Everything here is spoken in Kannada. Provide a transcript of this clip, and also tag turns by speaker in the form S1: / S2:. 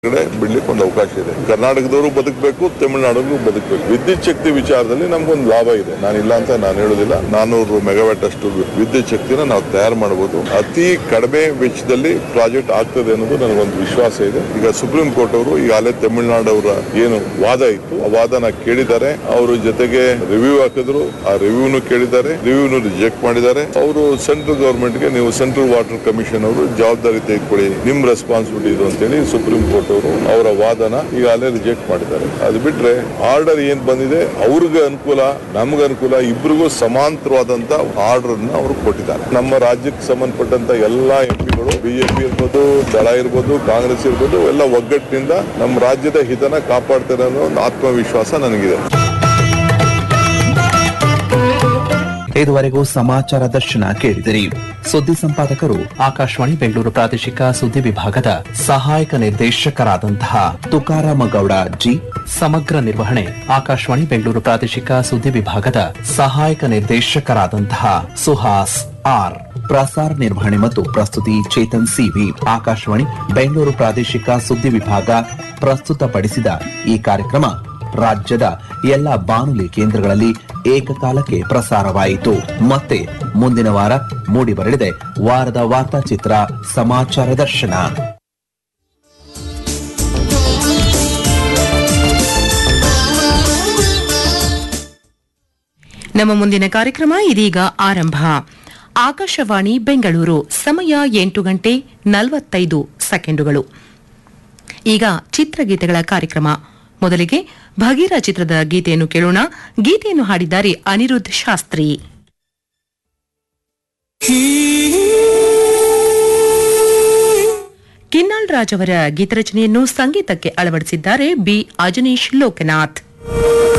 S1: ಕಡೆ ಬಿಡ್ಲಿಕ್ಕೆ ಒಂದು ಅವಕಾಶ ಇದೆ ಕರ್ನಾಟಕದವರು ಬದುಕಬೇಕು ತಮಿಳುನಾಡಿಗೂ ಬದುಕಬೇಕು ವಿದ್ಯುತ್ ಶಕ್ತಿ ವಿಚಾರದಲ್ಲಿ ನಮ್ಗೊಂದು ಲಾಭ ಇದೆ ನಾನಿಲ್ಲ ಅಂತ ನಾನು ಹೇಳೋದಿಲ್ಲ ನಾನೂರು ಮೆಗಾವ್ಯಾಟ್ ಅಷ್ಟು ವಿದ್ಯುತ್ ಶಕ್ತಿನ ನಾವು ತಯಾರು ಮಾಡಬಹುದು ಅತಿ ಕಡಿಮೆ ವೆಚ್ಚದಲ್ಲಿ ಪ್ರಾಜೆಕ್ಟ್ ಆಗ್ತದೆ ಅನ್ನೋದು ನನಗೊಂದು ವಿಶ್ವಾಸ ಇದೆ ಈಗ ಸುಪ್ರೀಂ ಕೋರ್ಟ್ ಅವರು ಈಗಾಗಲೇ ತಮಿಳುನಾಡು ಅವರ ಏನು ವಾದ ಇತ್ತು ಆ ವಾದನ ಕೇಳಿದ್ದಾರೆ ಅವರು ಜೊತೆಗೆ ರಿವ್ಯೂ ಹಾಕಿದ್ರು ಆ ರಿವ್ಯೂನು ಕೇಳಿದ್ದಾರೆ ರಿವ್ಯೂನು ರಿಜೆಕ್ಟ್ ಮಾಡಿದ್ದಾರೆ ಅವರು ಸೆಂಟ್ರಲ್ ಗವರ್ಮೆಂಟ್ಗೆ ನೀವು ಸೆಂಟ್ರಲ್ ವಾಟರ್ ಕಮಿಷನ್ ಅವರು ಜವಾಬ್ದಾರಿ ತೆಗೆದುಕೊಳ್ಳಿ ನಿಮ್ ರೆಸ್ಪಾನ್ಸಿಬಿಲಿಟಿ ಇದು ಅಂತೇಳಿ ಸುಪ್ರೀಂ ಕೋರ್ಟ್ ಅವರು ಅವರ ವಾದನ ಈಗಾಗಲೇ ರಿಜೆಕ್ಟ್ ಮಾಡಿದ್ದಾರೆ ಅದು ಬಿಟ್ರೆ ಆರ್ಡರ್ ಏನ್ ಬಂದಿದೆ ಅವ್ರಿಗೆ ಅನುಕೂಲ ನಮ್ಗೆ ಅನುಕೂಲ ಇಬ್ರಿಗೂ ಸಮಾಂತರವಾದಂತ ಆರ್ಡರ್ ನ ಅವರು ಕೊಟ್ಟಿದ್ದಾರೆ ನಮ್ಮ ರಾಜ್ಯಕ್ಕೆ ಸಂಬಂಧಪಟ್ಟಂತ ಎಲ್ಲಾ ಎಂಪಿಗಳು ಬಿಜೆಪಿ ಇರ್ಬೋದು ದಳ ಇರ್ಬೋದು ಕಾಂಗ್ರೆಸ್ ಇರ್ಬೋದು ಎಲ್ಲ ಒಗ್ಗಟ್ಟಿನಿಂದ ನಮ್ಮ ರಾಜ್ಯದ ಹಿತನ ಕಾಪಾಡ್ತಾರೆ ಅನ್ನೋ ಒಂದು ಆತ್ಮವಿಶ್ವಾಸ ನನಗಿದೆ
S2: ಇದುವರೆಗೂ ಸಮಾಚಾರ ದರ್ಶನ ಕೇಳಿದಿರಿ ಸುದ್ದಿ ಸಂಪಾದಕರು ಆಕಾಶವಾಣಿ ಬೆಂಗಳೂರು ಪ್ರಾದೇಶಿಕ ಸುದ್ದಿ ವಿಭಾಗದ ಸಹಾಯಕ ನಿರ್ದೇಶಕರಾದಂತಹ ತುಕಾರಾಮ ಗೌಡ ಜಿ ಸಮಗ್ರ ನಿರ್ವಹಣೆ ಆಕಾಶವಾಣಿ ಬೆಂಗಳೂರು ಪ್ರಾದೇಶಿಕ ಸುದ್ದಿ ವಿಭಾಗದ ಸಹಾಯಕ ನಿರ್ದೇಶಕರಾದಂತಹ ಸುಹಾಸ್ ಆರ್ ಪ್ರಸಾರ ನಿರ್ವಹಣೆ ಮತ್ತು ಪ್ರಸ್ತುತಿ ಚೇತನ್ ಸಿವಿ ಆಕಾಶವಾಣಿ ಬೆಂಗಳೂರು ಪ್ರಾದೇಶಿಕ ಸುದ್ದಿ ವಿಭಾಗ ಪ್ರಸ್ತುತಪಡಿಸಿದ ಈ ಕಾರ್ಯಕ್ರಮ ರಾಜ್ಯದ ಎಲ್ಲ ಬಾನುಲಿ ಕೇಂದ್ರಗಳಲ್ಲಿ ಏಕಕಾಲಕ್ಕೆ ಪ್ರಸಾರವಾಯಿತು ಮತ್ತೆ ಮುಂದಿನ ವಾರ ಮೂಡಿಬರಲಿದೆ ವಾರದ ವಾರ್ತಾಚಿತ್ರ ಸಮಾಚಾರ ದರ್ಶನ
S3: ನಮ್ಮ ಮುಂದಿನ ಕಾರ್ಯಕ್ರಮ ಇದೀಗ ಆರಂಭ ಆಕಾಶವಾಣಿ ಬೆಂಗಳೂರು ಸಮಯ ಎಂಟು ಗಂಟೆ ನಲವತ್ತೈದು ಸೆಕೆಂಡುಗಳು ಈಗ ಚಿತ್ರಗೀತೆಗಳ ಕಾರ್ಯಕ್ರಮ ಮೊದಲಿಗೆ ಭಗೀರ ಚಿತ್ರದ ಗೀತೆಯನ್ನು ಕೇಳೋಣ ಗೀತೆಯನ್ನು ಹಾಡಿದ್ದಾರೆ ಅನಿರುದ್ಧ್ ಶಾಸ್ತ್ರಿ ಕಿನ್ನಾಳ್ ರಾಜ್ ಅವರ ಗೀತರಚನೆಯನ್ನು ಸಂಗೀತಕ್ಕೆ ಅಳವಡಿಸಿದ್ದಾರೆ ಬಿ ಅಜನೀಶ್ ಲೋಕನಾಥ್